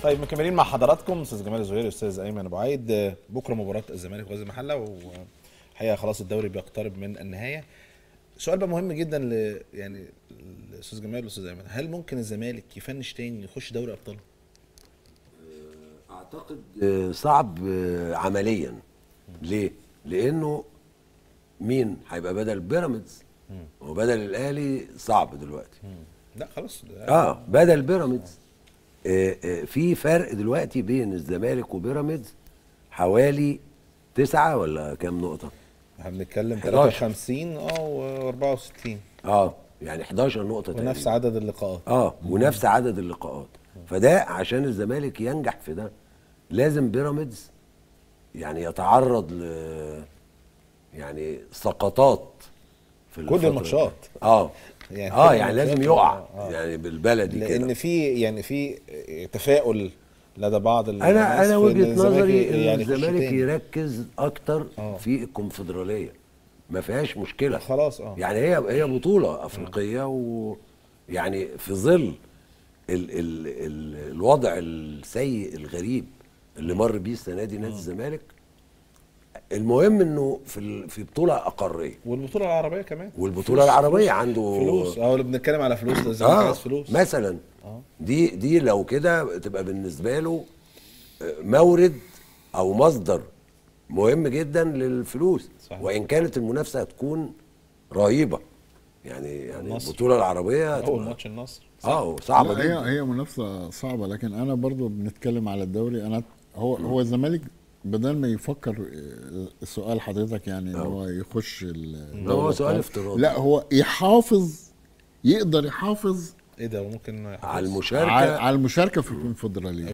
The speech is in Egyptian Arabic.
طيب مكملين مع حضراتكم استاذ جمال الزهيري استاذ ايمن ابو عايد آه، بكره مباراه الزمالك وغزل المحله والحقيقه خلاص الدوري بيقترب من النهايه سؤال بقى مهم جدا ل يعني الاستاذ جمال والاستاذ ايمن هل ممكن الزمالك يفنش تاني يخش دوري ابطال؟ اعتقد آه، صعب آه، عمليا ليه لانه مين هيبقى بدل بيراميدز وبدل الاهلي صعب دلوقتي لا خلاص ده- اه بدل بيراميدز آه، آه، في فرق دلوقتي بين الزمالك وبيراميدز حوالي تسعة ولا كام نقطة؟ احنا بنتكلم 11. 53 اه و64 اه يعني 11 نقطة ونفس تقريباً. عدد اللقاءات اه ونفس عدد اللقاءات فده عشان الزمالك ينجح في ده لازم بيراميدز يعني يتعرض ل يعني سقطات في كل الفترة الماتشات. دي. اه يعني يعني كل اه يعني الماتشات لازم يقع آه. يعني بالبلدي لان كده في يعني في تفاؤل لدى بعض انا الناس انا في إن وجهه الزمالك نظري ان يعني يخش الزمالك تاني. يركز اكتر آه. في الكونفدراليه ما فيهاش مشكله خلاص اه يعني هي هي بطوله افريقيه ويعني في ظل ال ال ال الوضع السيء الغريب اللي مر بيه السنه دي نادي الزمالك المهم انه في ال- في بطوله اقريه والبطوله العربيه كمان والبطوله فلوس- العربيه فلوس- عنده فلوس اه اللي بنتكلم على فلوس ده الزمالك اه عايز فلوس مثلا اه دي دي لو كده تبقى بالنسبه له آه، مورد او مصدر مهم جدا للفلوس صحيح. وان كانت المنافسه هتكون رهيبه يعني يعني النصر. البطوله العربيه اول هتبقى ماتش النصر اه صعبه لا هي جدا هي منافسه صعبه لكن انا برضو بنتكلم على الدوري انا هو هو الزمالك بدل ما يفكر آه، سؤال حضرتك يعني ان آه. هو يخش ال- ده هو دوري سؤال الأبطال. افتراضي. لا هو يحافظ يقدر يحافظ ايه ده ممكن على المشاركه على على المشاركه في الكونفدراليه